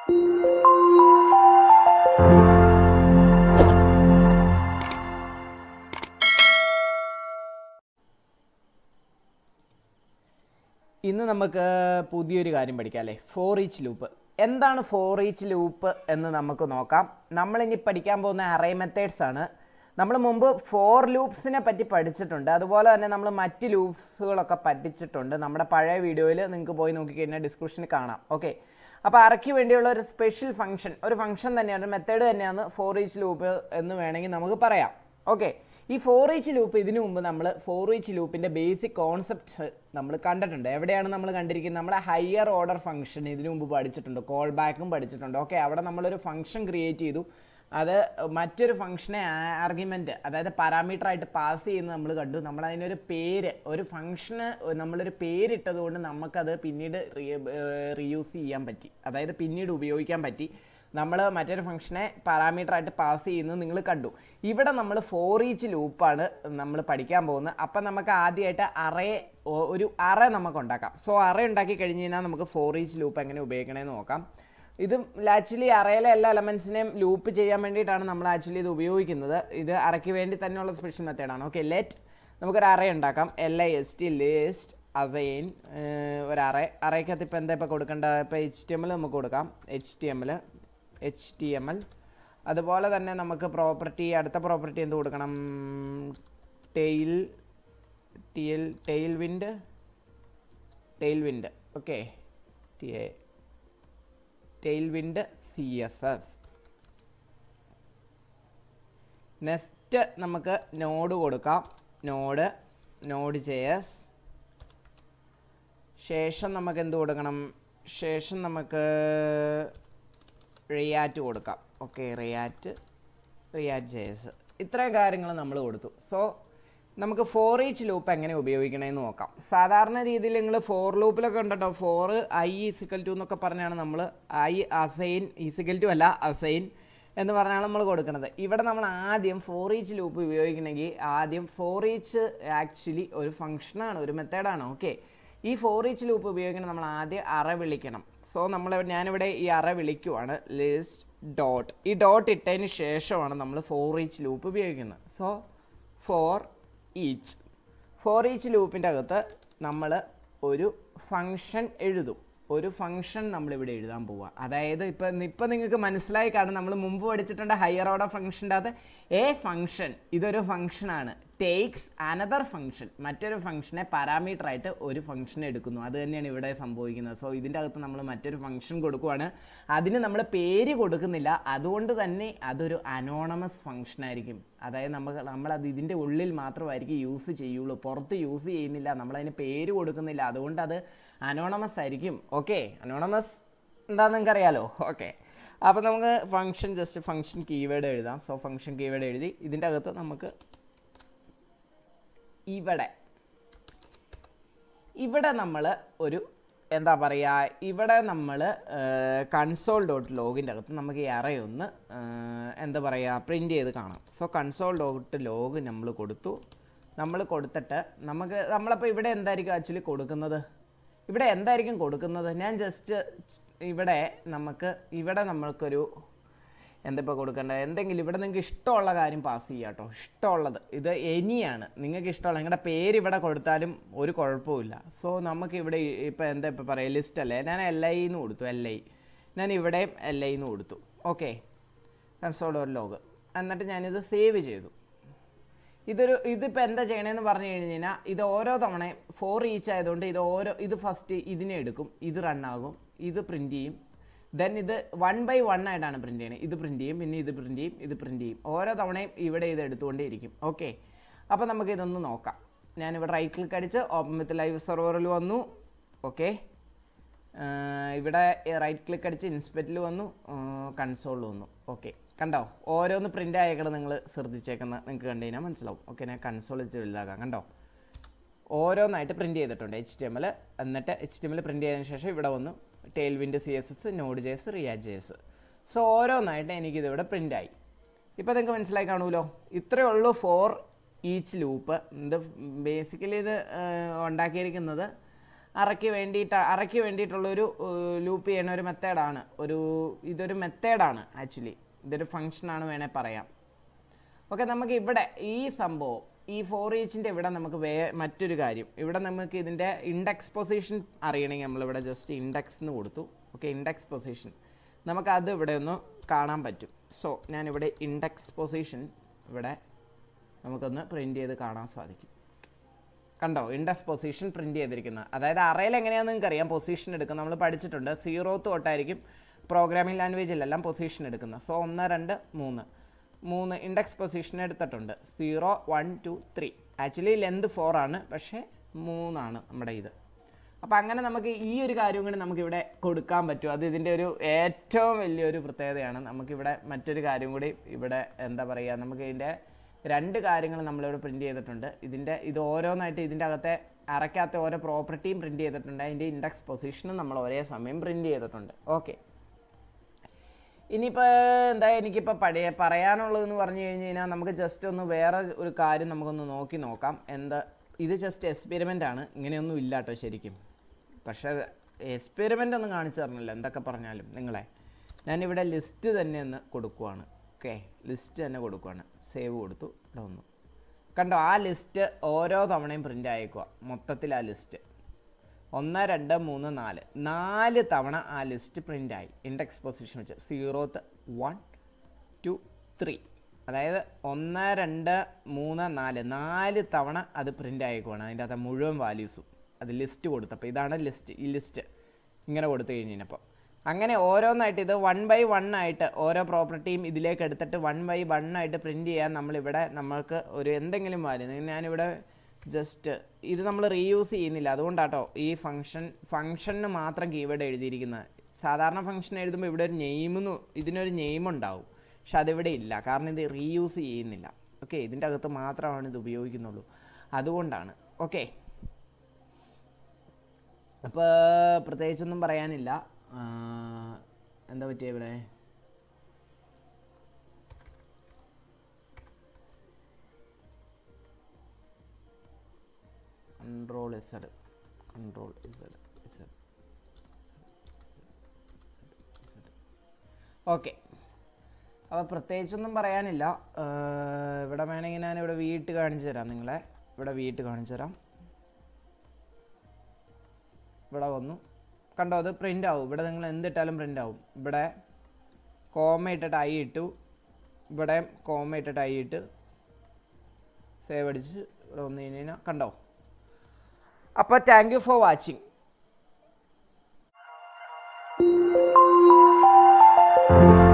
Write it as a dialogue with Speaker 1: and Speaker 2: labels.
Speaker 1: ഇന്ന് നമുക്ക് പുതിയൊരു കാര്യം പഠിക്കാം അല്ലേ ഫോർ ഈച്ച് ലൂപ്പ് എന്താണ് ഫോർ ഈച്ച് ലൂപ്പ് എന്ന് നമുക്ക് നോക്കാം നമ്മളിനി പഠിക്കാൻ പോകുന്ന അറേ മെത്തേഡ്സ് ആണ് നമ്മൾ മുമ്പ് ഫോർ ലൂപ്സിനെ പറ്റി പഠിച്ചിട്ടുണ്ട് അതുപോലെ തന്നെ നമ്മൾ മറ്റ് ലൂപ്സുകളൊക്കെ പഠിച്ചിട്ടുണ്ട് നമ്മുടെ പഴയ വീഡിയോയിൽ നിങ്ങൾക്ക് പോയി നോക്കിക്കഴിഞ്ഞാൽ ഡിസ്ക്രിപ്ഷനിൽ കാണാം ഓക്കെ അപ്പോൾ അറയ്ക്ക് വേണ്ടിയുള്ള ഒരു സ്പെഷ്യൽ ഫംഗ്ഷൻ ഒരു ഫംഗ്ഷൻ തന്നെയാണ് ഒരു മെത്തേഡ് തന്നെയാണ് ഫോർ ഈച്ച് ലൂപ്പ് എന്ന് വേണമെങ്കിൽ നമുക്ക് പറയാം ഓക്കെ ഈ ഫോർ ഈച്ച് ലൂപ്പ് ഇതിനു മുമ്പ് നമ്മൾ ഫോർ ഈച്ച് ലൂപ്പിൻ്റെ ബേസിക് കോൺസെപ്റ്റ്സ് നമ്മൾ കണ്ടിട്ടുണ്ട് എവിടെയാണ് നമ്മൾ കണ്ടിരിക്കുന്നത് നമ്മളെ ഹയർ ഓർഡർ ഫംഗ്ഷൻ ഇതിനു മുമ്പ് പഠിച്ചിട്ടുണ്ട് കോൾ ബാക്കും പഠിച്ചിട്ടുണ്ട് ഓക്കെ അവിടെ നമ്മളൊരു ഫംഗ്ഷൻ ക്രിയേറ്റ് ചെയ്തു അത് മറ്റൊരു ഫംഗ്ഷനെ ആർഗ്യുമെൻറ്റ് അതായത് പാരാമീറ്റർ ആയിട്ട് പാസ് ചെയ്യുന്നത് നമ്മൾ കണ്ടു നമ്മൾ അതിനൊരു പേര് ഒരു ഫംഗ്ഷന് നമ്മളൊരു പേരിട്ടത് കൊണ്ട് നമുക്കത് പിന്നീട് റീയൂസ് ചെയ്യാൻ പറ്റി അതായത് പിന്നീട് ഉപയോഗിക്കാൻ പറ്റി നമ്മൾ മറ്റൊരു ഫംഗ്ഷനെ പാരാമീറ്റർ ആയിട്ട് പാസ് ചെയ്യുന്നത് നിങ്ങൾ കണ്ടു ഇവിടെ നമ്മൾ ഫോർ ഈച്ച് ലൂപ്പാണ് നമ്മൾ പഠിക്കാൻ പോകുന്നത് അപ്പം നമുക്ക് ആദ്യമായിട്ട് അറേ ഒരു അറേ നമുക്ക് ഉണ്ടാക്കാം സോ അറേ ഉണ്ടാക്കി കഴിഞ്ഞ് കഴിഞ്ഞാൽ നമുക്ക് ഫോർ ഈച്ച് ലൂപ്പ് എങ്ങനെ ഉപയോഗിക്കണമെന്ന് നോക്കാം ഇത് ആക്ച്വലി അറയിലെ എല്ലാ എലമെൻസിനെയും ലൂപ്പ് ചെയ്യാൻ വേണ്ടിയിട്ടാണ് നമ്മൾ ആക്ച്വലി ഇത് ഉപയോഗിക്കുന്നത് ഇത് അറയ്ക്ക് വേണ്ടി തന്നെയുള്ള സ്പെഷ്യൽ മെത്തേഡാണ് ഓക്കെ ലെറ്റ് നമുക്കൊരു അറേ ഉണ്ടാക്കാം L I S T list assign ഒരു അറേ അറയ്ക്കകത്ത് ഇപ്പോൾ എന്താ ഇപ്പോൾ കൊടുക്കേണ്ട ഇപ്പോൾ എച്ച് ടി എം എൽ നമുക്ക് കൊടുക്കാം H T M L H T M L അതുപോലെ തന്നെ നമുക്ക് പ്രോപ്പർട്ടി അടുത്ത പ്രോപ്പർട്ടി എന്ത് കൊടുക്കണം Tailwind T L Tailwind Tailwind okay T A Tailwind C S S next നമുക്ക് നോഡ് കൊടുക്കാം നോഡ് നോഡ് ജെ എസ് ശേഷം നമുക്ക് എന്ത് കൊടുക്കണം ശേഷം നമുക്ക് റിയാറ്റ് കൊടുക്കാം okay React React J S ഇത്രയും കാര്യങ്ങൾ നമ്മൾ കൊടുത്തു സോ നമുക്ക് ഫോർ ഈച്ച് ലൂപ്പ് എങ്ങനെ ഉപയോഗിക്കണമെന്ന് നോക്കാം സാധാരണ രീതിയിൽ നിങ്ങൾ ഫോർ ലൂപ്പിലൊക്കെ ഉണ്ടോ ഫോർ ഐ ഈസിക്കൽ ടു എന്നൊക്കെ പറഞ്ഞാണ് നമ്മൾ ഐ അസൈൻ ഈസിക്കൽ ടു അല്ല അസൈൻ എന്ന് പറഞ്ഞാണ് നമ്മൾ കൊടുക്കുന്നത് ഇവിടെ നമ്മൾ ആദ്യം ഫോർ ഈച്ച് ലൂപ്പ് ഉപയോഗിക്കണമെങ്കിൽ ആദ്യം ഫോർ ഈച്ച് ആക്ച്വലി ഒരു ഫംഗ്ഷനാണ് ഒരു മെത്തേഡാണ് ഓക്കെ ഈ ഫോർ ഈച്ച് ലൂപ്പ് ഉപയോഗിക്കണം നമ്മൾ ആദ്യം അറ വിളിക്കണം സോ നമ്മൾ ഞാനിവിടെ ഈ അറ വിളിക്കുവാണ് ലിസ്റ്റ് ഡോട്ട് ഈ ഡോട്ട് ഇട്ടതിന് ശേഷമാണ് നമ്മൾ ഫോർ ഈച്ച് ലൂപ്പ് ഉപയോഗിക്കുന്നത് so for each for each ലൂപ്പിൻ്റെ അകത്ത് നമ്മൾ ഒരു ഫങ്ഷൻ എഴുതും ഒരു ഫംഗ്ഷൻ നമ്മളിവിടെ എഴുതാൻ പോവുക അതായത് ഇപ്പം ഇപ്പം നിങ്ങൾക്ക് മനസ്സിലായി കാണും നമ്മൾ മുമ്പ് പഠിച്ചിട്ടുണ്ട് ഹയർ ഓർഡർ ഫംഗ്ഷൻ്റെ അകത്ത് എ ഫംഗ്ഷൻ ഇതൊരു ഫംഗ്ഷനാണ് ടേക്സ് അനദർ ഫംഗ്ഷൻ മറ്റൊരു ഫംഗ്ഷനെ പാരാമീറ്റർ ആയിട്ട് ഒരു ഫംഗ്ഷൻ എടുക്കുന്നു അത് തന്നെയാണ് ഇവിടെ സംഭവിക്കുന്നത് സോ ഇതിൻ്റെ അകത്ത് നമ്മൾ മറ്റൊരു ഫംഗ്ഷൻ കൊടുക്കുവാണ് അതിന് നമ്മൾ പേര് കൊടുക്കുന്നില്ല അതുകൊണ്ട് തന്നെ അതൊരു അനോണമസ് ഫംഗ്ഷൻ ആയിരിക്കും അതായത് നമുക്ക് നമ്മളത് ഇതിൻ്റെ ഉള്ളിൽ മാത്രമായിരിക്കും യൂസ് ചെയ്യുള്ളൂ പുറത്ത് യൂസ് ചെയ്യുന്നില്ല നമ്മളതിന് പേര് കൊടുക്കുന്നില്ല അതുകൊണ്ട് അത് അനോണമസ് ആയിരിക്കും ഓക്കെ അനോണമസ് എന്താണെന്ന് നിങ്ങൾക്ക് അറിയാലോ ഓക്കെ അപ്പോൾ നമുക്ക് ഫംഗ്ഷൻ ജസ്റ്റ് ഫംഗ്ഷൻ കീവേഡ് എഴുതാം സോ ഫംഗ്ഷൻ കീവേഡ് എഴുതി ഇതിൻ്റെ അകത്ത് നമുക്ക് ഇവിടെ ഇവിടെ നമ്മൾ ഒരു എന്താ പറയുക ഇവിടെ നമ്മൾ കൺസോൾ ഡോട്ട് ലോഗിൻ്റെ അകത്ത് നമുക്ക് ഈ അറേ ഒന്ന് എന്താ പറയുക പ്രിൻ്റ് ചെയ്ത് കാണാം സോ കൺസോൾ ഡോട്ട് ലോഗ് നമ്മൾ കൊടുത്തു നമ്മൾ കൊടുത്തിട്ട് നമുക്ക് നമ്മളപ്പോൾ ഇവിടെ എന്തായിരിക്കും ആക്ച്വലി കൊടുക്കുന്നത് ഇവിടെ എന്തായിരിക്കും കൊടുക്കുന്നത് ഞാൻ ജസ്റ്റ് ഇവിടെ നമുക്ക് ഇവിടെ നമ്മൾക്കൊരു എന്താ ഇപ്പോൾ കൊടുക്കേണ്ടത് എന്തെങ്കിലും ഇവിടെ നിങ്ങൾക്ക് ഇഷ്ടമുള്ള കാര്യം പാസ് ചെയ്യുക കേട്ടോ ഇഷ്ടമുള്ളത് ഇത് എനിയാണ് നിങ്ങൾക്ക് ഇഷ്ടമുള്ള നിങ്ങളുടെ പേര് ഇവിടെ കൊടുത്താലും ഒരു കുഴപ്പമില്ല സോ നമുക്ക് ഇവിടെ ഇപ്പോൾ എന്താ ഇപ്പോൾ പറയുക ലിസ്റ്റ് അല്ലേ ഞാൻ എൽ ഐ എന്ന് കൊടുത്തു എൽ ഐ ഞാൻ ഇവിടെയും എൽ ഐ എന്ന് കൊടുത്തു ഓക്കെ കൺസോൾ ഒരു ലോഗ് എന്നിട്ട് ഞാനിത് സേവ് ചെയ്തു ഇതൊരു ഇതിപ്പോൾ എന്താ ചെയ്യണമെന്ന് പറഞ്ഞു കഴിഞ്ഞ് കഴിഞ്ഞാൽ ഇത് ഓരോ തവണ ഫോർ ഈച്ച് ആയതുകൊണ്ട് ഇത് ഓരോ ഇത് ഫസ്റ്റ് ഇതിനെ എടുക്കും ഇത് റണ്ണാകും ഇത് പ്രിൻറ്റ് ചെയ്യും ദെൻ ഇത് വൺ ബൈ വൺ ആയിട്ടാണ് പ്രിൻറ്റ് ചെയ്യുന്നത് ഇത് പ്രിൻറ്റ് ചെയ്യും പിന്നെ ഇത് പ്രിൻറ്റ് ചെയ്യും ഇത് പ്രിൻറ്റ് ചെയ്യും ഓരോ തവണയും ഇവിടെ ഇത് എടുത്തുകൊണ്ടേ ഇരിക്കും ഓക്കെ അപ്പോൾ നമുക്ക് ഇതൊന്ന് നോക്കാം ഞാനിവിടെ റൈറ്റ് ക്ലിക്ക് അടിച്ച് ഓപ്പൺ വിത്ത് ലൈവ് സെർവറിൽ വന്നു ഓക്കെ ഇവിടെ റൈറ്റ് ക്ലിക്ക് അടിച്ച് ഇൻസ്പെക്റ്റിൽ വന്നു കൺസോളിൽ വന്നു ഓക്കെ കണ്ടോ ഓരോന്ന് പ്രിൻ്റ് ആയേക്കണം നിങ്ങൾ ശ്രദ്ധിച്ചേക്കുന്ന നിങ്ങൾക്ക് കണ്ടു കഴിഞ്ഞാൽ മനസ്സിലാവും ഓക്കെ ഞാൻ കൺസോൾ വെച്ച് വലുതാക്കാം കണ്ടോ ഓരോന്നായിട്ട് പ്രിൻറ്റ് ചെയ്തിട്ടുണ്ട് എച്ച് ടി എം എൽ എന്നിട്ട് H T M L print ചെയ്തതിന് ശേഷം ഇവിടെ വന്നു Tailwind C S S node J S റിയാ ജെ എസ് സോ ഓരോന്നായിട്ട് എനിക്കിതിവിടെ പ്രിൻ്റ് ആയി ഇപ്പോൾ നിങ്ങൾക്ക് മനസ്സിലായി കാണുമല്ലോ ഇത്രയേ ഉള്ളൂ ഫോർ ഈച്ച് ലൂപ്പ് ഇത് ബേസിക്കലി ഇത് ഉണ്ടാക്കിയിരിക്കുന്നത് അറയ്ക്ക് വേണ്ടിയിട്ട് അറയ്ക്ക് വേണ്ടിയിട്ടുള്ളൊരു ലൂപ്പ് ചെയ്യുന്ന ഒരു മെത്തേഡാണ് ഒരു ഇതൊരു മെത്തേഡാണ് ആക്ച്വലി ഇതൊരു ഫങ്ഷനാണ് വേണേൽ പറയാം ഓക്കെ നമുക്ക് ഇവിടെ ഈ സംഭവം ഈ ഫോർ ഈച്ചിൻ്റെ ഇവിടെ നമുക്ക് വേ മറ്റൊരു കാര്യം ഇവിടെ നമുക്ക് ഇതിൻ്റെ ഇൻഡെക്സ് പൊസിഷൻ അറിയണമെങ്കിൽ നമ്മളിവിടെ ജസ്റ്റ് ഇൻഡെക്സ് എന്ന് കൊടുത്തു ഓക്കെ ഇൻഡെക്സ് പൊസിഷൻ നമുക്കത് ഇവിടെ ഒന്ന് കാണാൻ പറ്റും സോ ഞാനിവിടെ ഇൻഡെക്സ് പൊസിഷൻ ഇവിടെ നമുക്കൊന്ന് പ്രിൻ്റ് ചെയ്ത് കാണാൻ സാധിക്കും കണ്ടോ ഇൻഡെക്സ് പൊസിഷൻ പ്രിൻ്റ് ചെയ്തിരിക്കുന്നത് അതായത് അറയിൽ എങ്ങനെയാണെന്ന് നിങ്ങൾക്ക് അറിയാം പൊസിഷൻ എടുക്കുന്നത് നമ്മൾ പഠിച്ചിട്ടുണ്ട് സീറോത്ത് തൊട്ടായിരിക്കും പ്രോഗ്രാമിംഗ് ലാംഗ്വേജിലെല്ലാം പൊസിഷൻ എടുക്കുന്നത് സോ ഒന്ന് രണ്ട് മൂന്ന് മൂന്ന് ഇൻഡെക്സ് പൊസിഷൻ എടുത്തിട്ടുണ്ട് zero one two three actually length four ആണ് പക്ഷേ മൂന്നാണ് നമ്മുടെ ഇത് അപ്പോൾ അങ്ങനെ നമുക്ക് ഈ ഒരു കാര്യം കൂടി നമുക്കിവിടെ കൊടുക്കാൻ പറ്റും അത് ഇതിൻ്റെ ഒരു ഏറ്റവും വലിയൊരു പ്രത്യേകതയാണ് നമുക്കിവിടെ മറ്റൊരു കാര്യം കൂടി ഇവിടെ എന്താ പറയുക നമുക്ക് ഇതിൻ്റെ രണ്ട് കാര്യങ്ങൾ നമ്മളിവിടെ പ്രിൻറ്റ് ചെയ്തിട്ടുണ്ട് ഇതിൻ്റെ ഇത് ഓരോന്നായിട്ട് ഇതിൻ്റെ അകത്തെ അറയ്ക്കകത്തെ ഓരോ പ്രോപ്പർട്ടിയും പ്രിൻറ്റ് ചെയ്തിട്ടുണ്ട് അതിൻ്റെ ഇൻഡെക്സ് പൊസിഷനും നമ്മൾ ഒരേ സമയം പ്രിൻറ്റ് ചെയ്തിട്ടുണ്ട് ഓക്കെ ഇനിയിപ്പോൾ എന്താ എനിക്കിപ്പോൾ പഴയ പറയാനുള്ളതെന്ന് പറഞ്ഞു കഴിഞ്ഞ് കഴിഞ്ഞാൽ നമുക്ക് ജസ്റ്റ് ഒന്ന് വേറെ ഒരു കാര്യം നമുക്കൊന്ന് നോക്കി നോക്കാം എന്താ ഇത് ജസ്റ്റ് എക്സ്പെരിമെൻ്റ് ആണ് ഇങ്ങനെയൊന്നും ഇല്ല കേട്ടോ ശരിക്കും പക്ഷേ എക്സ്പെരിമെൻ്റ് ഒന്ന് കാണിച്ചു തരണമല്ലോ എന്തൊക്കെ പറഞ്ഞാലും നിങ്ങളെ ഞാനിവിടെ ലിസ്റ്റ് തന്നെ ഒന്ന് കൊടുക്കുവാണ് ഓക്കെ ലിസ്റ്റ് തന്നെ കൊടുക്കുവാണ് സേവ് കൊടുത്തു ഇവിടെ വന്നു കണ്ടോ ആ ലിസ്റ്റ് ഓരോ തവണയും പ്രിൻ്റ് ആയേക്കുക മൊത്തത്തിൽ ആ ലിസ്റ്റ് ഒന്ന് രണ്ട് മൂന്ന് നാല് നാല് തവണ ആ ലിസ്റ്റ് പ്രിൻ്റ് ആയി ഇൻഡെക്സ് പൊസിഷൻ വെച്ച് സീറോത്ത് വൺ ടു ത്രീ അതായത് ഒന്ന് രണ്ട് മൂന്ന് നാല് നാല് തവണ അത് പ്രിൻ്റ് ആയിക്കുവാണ് അതിൻ്റെ അകത്ത് മുഴുവൻ വാല്യൂസും അത് ലിസ്റ്റ് കൊടുത്തപ്പോൾ ഇതാണ് ലിസ്റ്റ് ഈ ലിസ്റ്റ് ഇങ്ങനെ കൊടുത്തു കഴിഞ്ഞപ്പോൾ അങ്ങനെ ഓരോന്നായിട്ട് ഇത് വൺ ബൈ വൺ ആയിട്ട് ഓരോ പ്രോപ്പർട്ടിയും ഇതിലേക്ക് എടുത്തിട്ട് വൺ ബൈ വൺ ആയിട്ട് പ്രിൻറ്റ് ചെയ്യാൻ നമ്മളിവിടെ നമ്മൾക്ക് ഒരു എന്തെങ്കിലും വാല്യൂ ഞാനിവിടെ ജസ്റ്റ് ഇത് നമ്മൾ റീയൂസ് ചെയ്യുന്നില്ല അതുകൊണ്ടാട്ടോ ഈ ഫംഗ്ഷൻ ഫംഗ്ഷന് മാത്രം കീവേഡ് എഴുതിയിരിക്കുന്നത് സാധാരണ ഫംഗ്ഷൻ എഴുതുമ്പോൾ ഇവിടെ ഒരു നെയിമെന്ന് ഇതിനൊരു നെയിം ഉണ്ടാവും പക്ഷെ അതിവിടെ ഇല്ല കാരണം ഇത് റീയൂസ് ചെയ്യുന്നില്ല ഓക്കെ ഇതിൻ്റെ അകത്ത് മാത്രമാണ് ഇത് ഉപയോഗിക്കുന്നുള്ളൂ അതുകൊണ്ടാണ് ഓക്കെ അപ്പോൾ പ്രത്യേകിച്ചൊന്നും പറയാനില്ല ആ, എന്താ പറ്റിയ ഇവിടെ control Z control Z Z okay അപ്പോൾ പ്രത്യേകിച്ചൊന്നും പറയാനില്ല ആ, ഇവിടെ വേണമെങ്കിൽ ഞാൻ ഇവിടെ വീട്ട് കാണിച്ചു തരാം നിങ്ങളെ ഇവിടെ വീട്ട് കാണിച്ചു തരാം ഇവിടെ വന്നു കണ്ടോ അത് പ്രിൻ്റ് ആവും ഇവിടെ നിങ്ങൾ എന്തിട്ടാലും പ്രിൻ്റ് ആവും ഇവിടെ കോമ ഇട്ടിട്ട് ഐ ഇട്ടു ഇവിടെ കോമ ഇട്ടിട്ട് ഐ ഇട്ട് സേവ് അടിച്ച് ഇവിടെ വന്നു കഴിഞ്ഞ് കഴിഞ്ഞാൽ കണ്ടോ അപ്പോൾ താങ്ക് യു ഫോർ വാച്ചിങ്